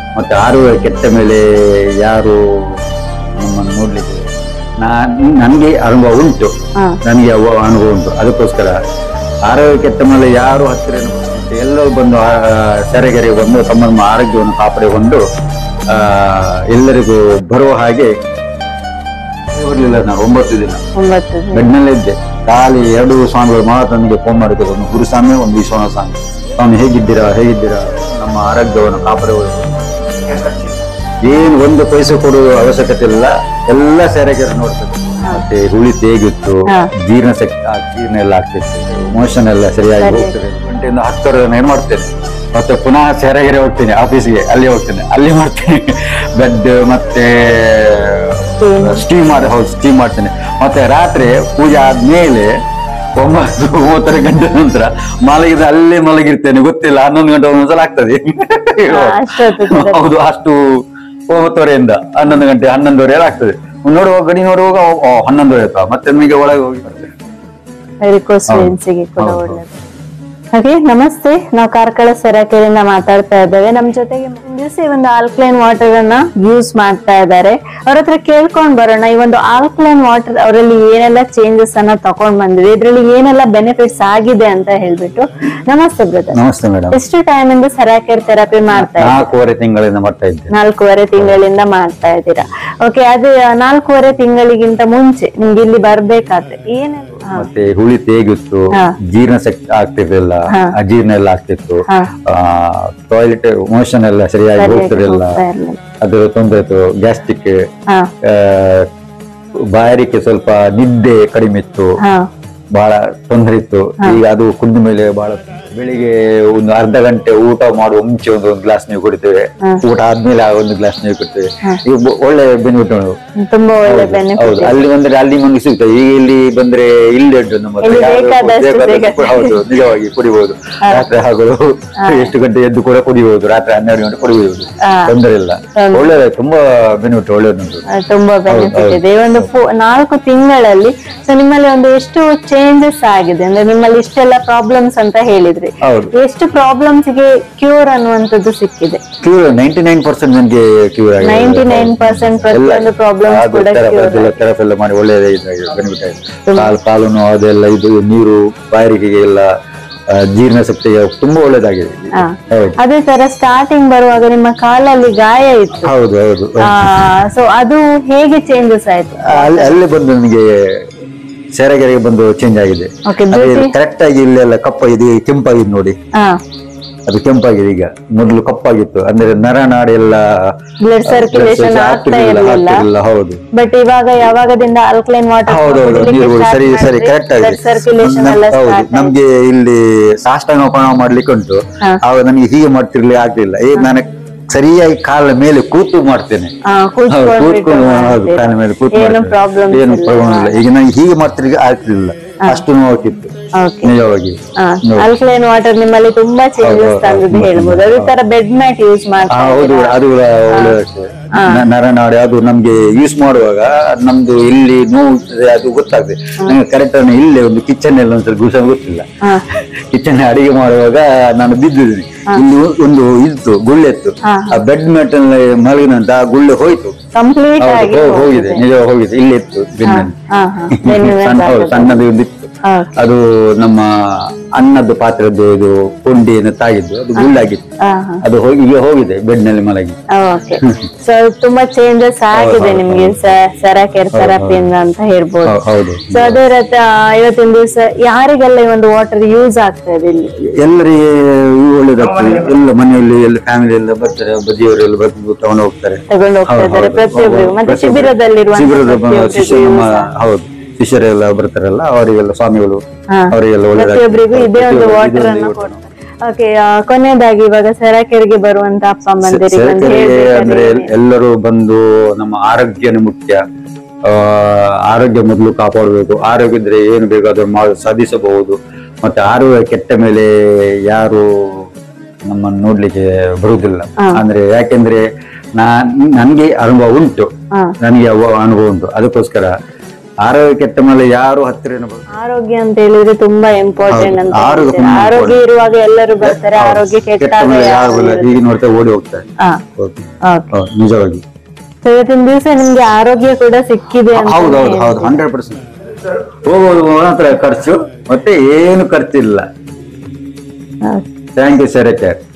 ಮತ್ತೆ ಆರೋಗ್ಯ ಕೆಟ್ಟ ಮೇಲೆ ಯಾರು ನಮ್ಮನ್ನು ನೋಡ್ಲಿಕ್ಕೆ ನಾನ್ ನನಗೆ ಅನುಭವ ಉಂಟು ಹಾ. ನನಗೆ ಅವ ಅನುಭವ ಉಂಟು ಅದಕ್ಕೋಸ್ಕರ ಆರೋಗ್ಯ ಕೆಟ್ಟ ಮೇಲೆ ಯಾರು ಹತ್ತಿರ ಮತ್ತೆ ಎಲ್ಲರೂ ಬಂದು ಆ, ಸೆರೆಗೆರೆ ಬಂದು ತಮ್ಮ ನಮ್ಮ ಆರೋಗ್ಯವನ್ನು ಕಾಪಾಡಿಕೊಂಡು ಆ, ಎಲ್ಲರಿಗೂ ಬರುವ ಹಾಗೆ ಇರಲಿಲ್ಲ ನಾನು ಒಂಬತ್ತು ದಿನ ಒಂಬತ್ತು ದಿನ. ಬೆಡ್ನಲ್ಲೇ ಇದ್ದೆ ಖಾಲಿ ಎರಡು ಸ್ವಾಮಿಗಳು ಮಾತ್ರ ನನಗೆ ಫೋನ್ ಮಾಡಿದ್ರು ಒಂದು ಗುರುಸ್ವಾಮಿ ಒಂದು ವಿಶ್ವನಾಥ ಸ್ವಾಮಿ ಸ್ವಾಮಿ ಹೇಗಿದ್ದೀರಾ ಹೇಗಿದ್ದೀರಾ ನಮ್ಮ ಆರೋಗ್ಯವನ್ನು ಕಾಪಾಡುವುದು ಏನು ಒಂದು ಪೈಸೆ ಕೊಡುವ ಅವಶ್ಯಕತೆ ಇಲ್ಲ ಎಲ್ಲ ಸೆರೆಗೆರೆ ನೋಡ್ತದೆ ಮತ್ತೆ ಹುಳಿ ಹೇಗಿತ್ತು ಹಾ. ಜೀರ್ಣ ಶಕ್ತಿ ಆ ಜೀರ್ಣ ಎಲ್ಲ ಆಗ್ತಿತ್ತು ಮೋಷನ್ ಎಲ್ಲ ಸರಿಯಾಗಿ ಹೋಗ್ತದೆ ಗಂಟೆಯಿಂದ ಹತ್ತರ ಏನ್ ಮಾಡ್ತೇನೆ ಮತ್ತೆ ಪುನಃ ಸೆರೆಗೆರೆ ಹೋಗ್ತೀನಿ ಆಫೀಸ್ಗೆ ಅಲ್ಲಿ ಹೋಗ್ತೇನೆ ಅಲ್ಲಿ ಮಾಡ್ತೇನೆ ಬೆಡ್ ಮತ್ತೆ ಸ್ಟೀಮ್ ಮಾಡಿ ಹೌದು ಸ್ಟೀಮ್ ಮಾಡ್ತೇನೆ ಮತ್ತೆ ರಾತ್ರಿ ಪೂಜೆ ಆದ್ಮೇಲೆ ಒಂಬತ್ತು ಮೂವತ್ತರ ಗಂಟೆ ನಂತರ ಮಲಗಿದ್ರೆ ಅಲ್ಲೇ ಮಲಗಿರ್ತೇನೆ ಗೊತ್ತಿಲ್ಲ ಹನ್ನೊಂದು ಗಂಟೆ ಒಂದೊಂದ್ಸಲ ಆಗ್ತದೆ ಹಾ, ಅಷ್ಟೊತ್ತು ತನಕ. ಹೌದು ಅಷ್ಟು ಒಂಬತ್ತುವರೆಯಿಂದ ಹನ್ನೊಂದು ಗಂಟೆ ಹನ್ನೊಂದುವರೆ ಎಲ್ಲ ಆಗ್ತದೆ ನೋಡುವಾಗ ಗಡಿ ನೋಡುವಾಗ ಓ, ಓ, ಹನ್ನೊಂದುವರೆ ಆಯ್ತಾ ಮತ್ತೆ ನಮಗೆ ಒಳಗೆ ಹೋಗಿ ಬರ್ತೇವೆ ವೆರಿಕೋಸ್ ಹೌದು. ವೇನ್ಸಿಗೆ ಕೂಡ ಹೌದು, ಒಳ್ಳೇದು ಹಾಗೆ ನಮಸ್ತೆ ನಾವು ಕಾರ್ಕಳ ಸೆರಾಕೆರೆಯಿಂದ ಮಾತಾಡ್ತಾ ಇದ್ದೇವೆ ನಮ್ ಜೊತೆಗೆ ಒಂದ್ ದಿವಸ ಈ ಒಂದು ಆಲ್ಕ್ಲೈನ್ ವಾಟರ್ ಅನ್ನ ಯೂಸ್ ಮಾಡ್ತಾ ಇದ್ದಾರೆ ಅವ್ರ ಹತ್ರ ಕೇಳ್ಕೊಂಡ್ ಬರೋಣ ಈ ಒಂದು ಆಲ್ಕ್ಲೈನ್ ವಾಟರ್ ಅವರಲ್ಲಿ ಏನೆಲ್ಲ ಚೇಂಜಸ್ ಅನ್ನ ತಕೊಂಡ್ ಬಂದಿದೆ ಇದ್ರಲ್ಲಿ ಏನೆಲ್ಲ ಬೆನಿಫಿಟ್ಸ್ ಆಗಿದೆ ಅಂತ ಹೇಳ್ಬಿಟ್ಟು ನಮಸ್ತೆ ಬ್ರದರ್ ನಮಸ್ತೆ ಮೇಡಮ್ ಎಷ್ಟು ಟೈಮ್ ಇಂದ ಸೆರಾಕೆರ್ ಥೆರಪಿ ಮಾಡ್ತಾ ಇದ್ದೀರಾ ನಾಲ್ಕೂವರೆ ತಿಂಗಳಿಂದ ಮಾಡ್ತಾ ಇದ್ದೆ ನಾಲ್ಕೂವರೆ ತಿಂಗಳಿಂದ ಮಾಡ್ತಾ ಇದ್ದೀರಾ ಓಕೆ ಅದು ನಾಲ್ಕೂವರೆ ತಿಂಗಳಿಗಿಂತ ಮುಂಚೆ ನಿಮ್ಗೆ ಇಲ್ಲಿ ಬರ್ಬೇಕಾದ್ರೆ ಏನೆಲ್ಲ ಹಾ, ಮತ್ತೆ ಹುಳಿ ತೇಗಿತ್ತು ಹಾ. ಜೀರ್ಣ ಶಕ್ತಿ ಆಗ್ತಿರ್ಲಿಲ್ಲ ಹಾ. ಅಜೀರ್ಣ ಎಲ್ಲ ಆಗ್ತಿತ್ತು ಹಾ. ಟಾಯ್ಲೆಟ್ ಮೋಷನ್ ಎಲ್ಲ ಸರಿಯಾಗಿ ಸರಿಯಾಗಿ ಹೋಗ್ತಿರ್ಲಿಲ್ಲ ಹೋಗ್ತಾ ಇರ್ಲಿಲ್ಲ. ಅದು ತೊಂದರೆ ಇತ್ತು ಗ್ಯಾಸ್ಟ್ರಿಕ್ ಹಾ ಬಾಯಾರಿಕೆ ಸ್ವಲ್ಪ ನಿದ್ದೆ ಕಡಿಮೆ ಇತ್ತು ಹಾ ಬಹಳ ತೊಂದರೆ ಇತ್ತು ಈಗ ಅದು ಕುಡಿದ ಮೇಲೆ ಬಹಳ ಬೆಳಿಗ್ಗೆ ಒಂದು ಅರ್ಧ ಗಂಟೆ ಊಟ ಮಾಡುವ ಮುಂಚೆ ಒಂದು ಒಂದು ಗ್ಲಾಸ್ ನೀರು ಕುಡಿತೇವೆ ಊಟ ಆದ್ಮೇಲೆ ಆ ಒಂದು ಗ್ಲಾಸ್ ನೀರು ಕುಡಿತೇವೆ ಈಗ ಬ- ಒಳ್ಳೆ ಬೆನಿಫಿಟ್ ತುಂಬಾ ಒಳ್ಳೆ ಬೆನಿಫಿಟ್ ಹೌದು ಅಲ್ಲಿ ಬಂದ್ರೆ ಅಲ್ಲಿ ನಮಗೆ ಸಿಗ್ತದೆ ಈಗ ಇಲ್ಲಿ ಬಂದ್ರೆ ಇಲ್ಲಿ ಉಂಟು ನಮ್ಮ ಹತ್ರ. ಇಲ್ಲಿ ಯಾವ್ದು ಬೇಕಾದಷ್ಟು ಬೇಕಾದಷ್ಟು ಸಿಗತ್ತೆ. ಹೌದು ನಿಜವಾಗಿ ಕುಡಿಬಹುದು ರಾತ್ರಿ ಹಗಲು ಎಷ್ಟು ಗಂಟೆ ಎದ್ದು ಕೂಡ ಕುಡಿಬಹುದು ರಾತ್ರಿ ಹನ್ನೆರಡು ಗಂಟೆ ಕುಡಿಬಹುದು ಹಾ. ತೊಂದರೆ ಇಲ್ಲ ಒಳ್ಳೆ ತುಂಬಾ ಬೆನಿಫಿಟ್ ಒಳ್ಳೆದುಂಟು ಆ, ತುಂಬಾ ಬೆನಿಫಿಟ್ ಇದೆ ಈ ಒಂದು ಫೋ- ನಾಲ್ಕು ತಿಂಗಳಲ್ಲಿ ಸೊ ನಿಮ್ಮಲ್ಲಿ ಒಂದು ಎಷ್ಟು ಚೇಂಜಸ್ ಆಗಿದೆ ಅಂದ್ರೆ ನಿಮ್ಮಲ್ಲಿ ಇಷ್ಟೆಲ್ಲ ಪ್ರಾಬ್ಲಮ್ಸ್ ಅಂತ ಹೇಳಿದ್ರಿ ಹೌದು ಎಷ್ಟು ಪ್ರಾಬ್ಲಮ್ಸ್ ಗೆ ಕ್ಯೂರ್ ಅನ್ನುವಂಥದ್ದು ಸಿಕ್ಕಿದೆ ಕ್ಯೂರ್ ನೈಂಟಿ ನೈನ್ ಪರ್ಸೆಂಟ್ ನನಗೆ ಕ್ಯೂರ್ ಆಗಿದೆ ನೈಂಟಿ ನೈನ್ ಪರ್ಸೆಂಟ್ ಪ್ರತಿಯೊಂದು ಪ್ರಾಬ್ಲಮ್ಸ್ ಕೂಡ ಕ್ಯೂರ್ ಥೆರಪಿ ಎಲ್ಲ ಮಾಡಿ ಒಳ್ಳೆಯದೇ ಇದಾಗಿದೆ ಬೆನಿಫಿಟ್ ಆಗಿದೆ ಕಾಲು ಕಾಲು ನೋವು ಅದೆಲ್ಲ ಇದು ನೀರು ಬಾಯಾರಿಕೆಗೆ ಎಲ್ಲ ಆ, ಜೀರ್ಣ ಶಕ್ತಿಗೆ ತುಂಬಾ ಒಳ್ಳೇದಾಗಿದೆ ಹಾ. ಹೌದು ಅದೇ ತರ ಸ್ಟಾರ್ಟಿಂಗ್ ಬರುವಾಗ ನಿಮ್ಮ ಕಾಲಲ್ಲಿ ಗಾಯ ಇತ್ತು ಹೌದು ಹೌದು ಸೊ ಅದು ಹೇಗೆ ಚೇಂಜಸ್ ಆಯ್ತು ಅಲ್ಲಿ ಅಲ್ಲಿ ಬಂದು ನನಗೆ ಸೆರಗೆರೆಗೆ ಬಂದು ಚೇಂಜ್ ಆಗಿದೆ ಓಕೆ ಅದೇ ಕರೆಕ್ಟ್ ಆಗಿ ಇಲ್ಲೆಲ್ಲ ಕಪ್ಪಾಗಿದೆ ಕೆಂಪಾಗಿದೆ ನೋಡಿ ಹಾ ಅದು ಕೆಂಪಾಗಿದೆ ಈಗ ಮೊದಲು ಕಪ್ಪಾಗಿತ್ತು ಅಂದ್ರೆ ನರನಾಡಿ ಎಲ್ಲ ಬ್ಲಡ್ ಸರ್ಕ್ಯುಲೇಷನ್ ಆಗ್ತಾ ಇರಲಿಲ್ಲ ಆಗ್ತಿರ್ಲಿಲ್ಲ ಹೌದು ಬಟ್ ಇವಾಗ ಯಾವಾಗದಿಂದ ಆಲ್ಕಲೈನ್ ವಾಟರ್ ಹೌದೌದು ನೀರು ಸರಿ ಸರಿ ಕರೆಕ್ಟ್ ಆಗಿದೆ ಸರ್ಕ್ಯುಲೇಷನ್ ಎಲ್ಲ ನಮ್- ಹೌದು ಸ್ಟಾರ್ಟ್ ನಮ್ಗೆ ಇಲ್ಲಿ ಸಾಷ್ಟಾಂಗ ಪ್ರಣಾಮ ಮಾಡ್ಲಿಕ್ಕೆ ಉಂಟು ಹಾ. ಆವಾಗ ನನಗೆ ಹೀಗೆ ಮಾಡ್ತಿರ್ಲಿ ಆಗ್ಲಿಲ್ಲ ಈಗ ನಾನು ಸರಿಯಾಗಿ ಕಾಲ ಮೇಲೆ ಕೂತು ಮಾಡ್ತೇನೆ ಹೌದು, ಕೂತ್ಕೊಂಡು ಹೌದು ಕಾಲ ಮೇಲೆ ಕೂತು ಏನು ಮಾಡ್ತೇನೆ. ಪ್ರಾಬ್ಲಮ್ ಏನು ಪ್ರಾಬ್ಲಮ್ ಇಲ್ಲ ಈಗ ನನಗೆ ಹೀಗೆ ಮಾಡ್ತಿರ್ಲಿಕ್ಕೆ ಆಗ್ತಿರ್ಲಿಲ್ಲ ಅಷ್ಟು ನೋವಾಗಿತ್ತು ಓಕೆ ನಿಜವಾಗಿ ಆಲ್ಕಲೈನ್ ವಾಟರ್ ನಿಮ್ಮಲ್ಲಿ ತುಂಬಾ ಚೇಂಜಸ್ ಹೌದು, ತಂದಿದ್ದು ಹೌದು. ಹೇಳ್ಬೋದು ಅದೇ ತರ ಬೆಡ್ ಮ್ಯಾಟ್ ಯೂಸ್ ಆ, ಮಾಡ್ತಾ ಹೌದು ಅದು ಕೂಡ ಒಳ್ಳೆದಾಗ್ತದೆ ನ- ನರನಾಡಿ ಅದು ನಮ್ಗೆ ಯೂಸ್ ಮಾಡುವಾಗ ನಮ್ದು ಇಲ್ಲಿ ನೋವು ಇರ್ತದೆ ಅದು ಗೊತ್ತಾಗ್ತದೆ ನಂಗೆ ಕರೆಕ್ಟ್ ಇಲ್ಲೇ ಒಂದು ಕಿಚನ್ ಎಲ್ಲ ಒಂದ್ಸಲ ಗುಸ ಗೊತ್ತಿಲ್ಲ ಹಾ. ಕಿಚನ್ ಅಡಿಗೆ ಮಾಡುವಾಗ ನಾನು ಬಿದ್ದಿದ್ದೀನಿ ಇಲ್ಲಿ ಒಂದು ಇತ್ತು ಗುಳ್ಳೆ ಇತ್ತು ಆ ಬೆಡ್ ಮ್ಯಾಟ್ ಅಲ್ಲಿ ಮಲಗಿನಂತ ಆ ಗುಳ್ಳೆ ಹೋಯ್ತು ಕಂಪ್ಲೀಟ್ ಹೌದು, ಆಗಿ ಹೋ- ಹೋಗಿದೆ ನಿಜ ಹೋಗಿದೆ ಇಲ್ಲಿ ಇತ್ತು ಬೆನ್ನಲ್ಲಿ ಹಾ ಹಾ ಬೆನ್ನಿನ ಸಣ್ಣ ಹೌದು, ಜಾಗದಲ್ಲಿ. ಸಣ್ಣದು ಒಂದು ಇತ್ತು Okay. ಅದು ನಮ್ಮ ಅನ್ನದ ಪಾತ್ರೆದ್ದು ಇದು ಕೊಂಡಿಯನ್ನು ತಾಗಿದ್ದು ಅದು ಗುಳ್ಳಾಗಿತ್ತು ಹಾ ಹಾ ಅದು ಹೋಗಿ ಈಗ ಹೋಗಿದೆ ಬೆಡ್ ನಲ್ಲಿ ಮಲಗಿ ಓಕೆ ಸೊ ತುಂಬಾ ಚೇಂಜಸ್ ಆಗಿದೆ ನಿಮ್ಗೆ ಸೆರಾಕೇರ್ ಥೆರಪಿಯಿಂದ ಅಂತ ಹೇಳ್ಬೋದು ಹೌ- ಹೌದು ಸೊ ಅದೇ ರೀತಿ ಆ, ಇವತ್ತಿನ ದಿವಸ ಯಾರಿಗೆಲ್ಲ ಈ ಒಂದು ವಾಟರ್ ಯೂಸ್ ಆಗ್ತಾ ಇದೆ ಇಲ್ಲಿ ಎಲ್ಲರಿಗೆ ಇವು ಒಳ್ಳೇದಾಗ್ತದೆ ಎಲ್ಲ ಮನೆಯಲ್ಲಿ ಎಲ್ಲ ಫ್ಯಾಮಿಲಿ ಎಲ್ಲ ಬರ್ತಾರೆ ಬದಿಯವರೆಲ್ಲ ಬಂದು ತಗೊಂಡು ಹೋಗ್ತಾರೆ ತಗೊಂಡು ಹೋಗ್ತಾ ಹೌದು, ಇದ್ದಾರೆ ಹೌದು. ಪ್ರತಿಯೊಬ್ಬರಿಗೂ ಮತ್ತೆ ಪ್ರತಿಯೊಬ್ಬರು. ಶಿಬಿರದಲ್ಲಿರುವಂತ ಶಿಬಿರದ ಬ- ಪ್ರತಿಯೊಬ್ಬರಿಗೂ ಶಿಷ್ಯ ನಮ್ಮ use ಆಗ್ತಾ ಹೌದು ಶಿಷ್ಯರೆಲ್ಲ ಬರ್ತಾರಲ್ಲ ಅವರಿಗೆಲ್ಲ ಸ್ವಾಮಿಗಳು ಹಾ. ಅವರಿಗೆಲ್ಲ ಪ್ರತಿಯೊಬ್ಬರಿಗೂ ಇದೇ ಒಂದು ಪ್ರತಿಯೊಬ್ಬರಿಗೂ ವಾಟರ್ ಇದೇ ಅನ್ನ ಒಂದು ಕೊಡ್ತಾರೆ ಓಕೆ ಕೊನೆಯದಾಗಿ ಇವಾಗ ಸೆರಾಕೆರೆಗೆ ಬರುವಂತ ಅಪ್ಪ ಅಮ್ಮಂದಿರಿಗೆ ಒಂದು ಸೆರೆಕೆರೆ ಅಂದ್ರೆ ಹೇಳ್ಬೇಕಾದ್ರೆ ಎಲ್ಲರೂ ಬಂದು ನಮ್ಮ ಆರೋಗ್ಯನೇ ಮುಖ್ಯ ಆ, ಆರೋಗ್ಯ ಮೊದಲು ಕಾಪಾಡಬೇಕು ಆರೋಗ್ಯ ಇದ್ರೆ ಏನು ಬೇಕಾದ್ರೂ ಮಾಡಿ ಸಾಧಿಸಬಹುದು ಮತ್ತೆ ಆರೋಗ್ಯ ಕೆಟ್ಟ ಮೇಲೆ ಯಾರು ನಮ್ಮನ್ನು ನೋಡ್ಲಿಕ್ಕೆ ಬರುವುದಿಲ್ಲ ಅಂದ್ರೆ ಯಾಕೆಂದ್ರೆ ನಾನ್ ನನ್ಗೆ ಅನುಭವ ಉಂಟು ಹಾ. ನನಗೆ ಅವ- ಅನುಭವ ಉಂಟು ಅದಕ್ಕೋಸ್ಕರ ಆರೋಗ್ಯ ಕೆಟ್ಟ ಮೇಲೆ ಯಾರು ಹತ್ತಿರ ಬರ್ತಾರೆ. ಆರೋಗ್ಯ ಅಂತ ಹೇಳಿದ್ರೆ ತುಂಬಾ ಇಂಪಾರ್ಟೆಂಟ್ ಅಂತ ಆರೋಗ್ಯ ಹೇಳ್ತೀರಾ. ತುಂಬಾ ಆರೋಗ್ಯ important. ಇರುವಾಗ ಎಲ್ಲರೂ ಬರ್ತಾರೆ ಆರೋಗ್ಯ ಕೆಟ್ಟ ಕೆಟ್ಟಾಗ ಮೇಲೆ ಯಾರು ಯಾರು ಇಲ್ಲ ಇರೋದಿಲ್ಲ. ಈಗ ನೋಡ್ತಾ ಓಡಿ ಹೋಗ್ತಾರೆ ಹಾ ಓಕೆ ಓಕೆ ಹೌದು, ನಿಜವಾಗಿ ಸೊ ಇವತ್ತಿನ ದಿವಸ ನಿಮ್ಗೆ ಆರೋಗ್ಯ ಕೂಡ ಸಿಕ್ಕಿದೆ ಅಂತ ಹೌದು ಹೌದು ಹೌದು ಹಂಡ್ರೆಡ್ ಪರ್ಸೆಂಟ್ ಹೋಗೋದು ಮಾತ್ರ ಖರ್ಚು ಮತ್ತೆ ಏನು ಖರ್ಚಿಲ್ಲ ಥ್ಯಾಂಕ್ ಯು ಸರ್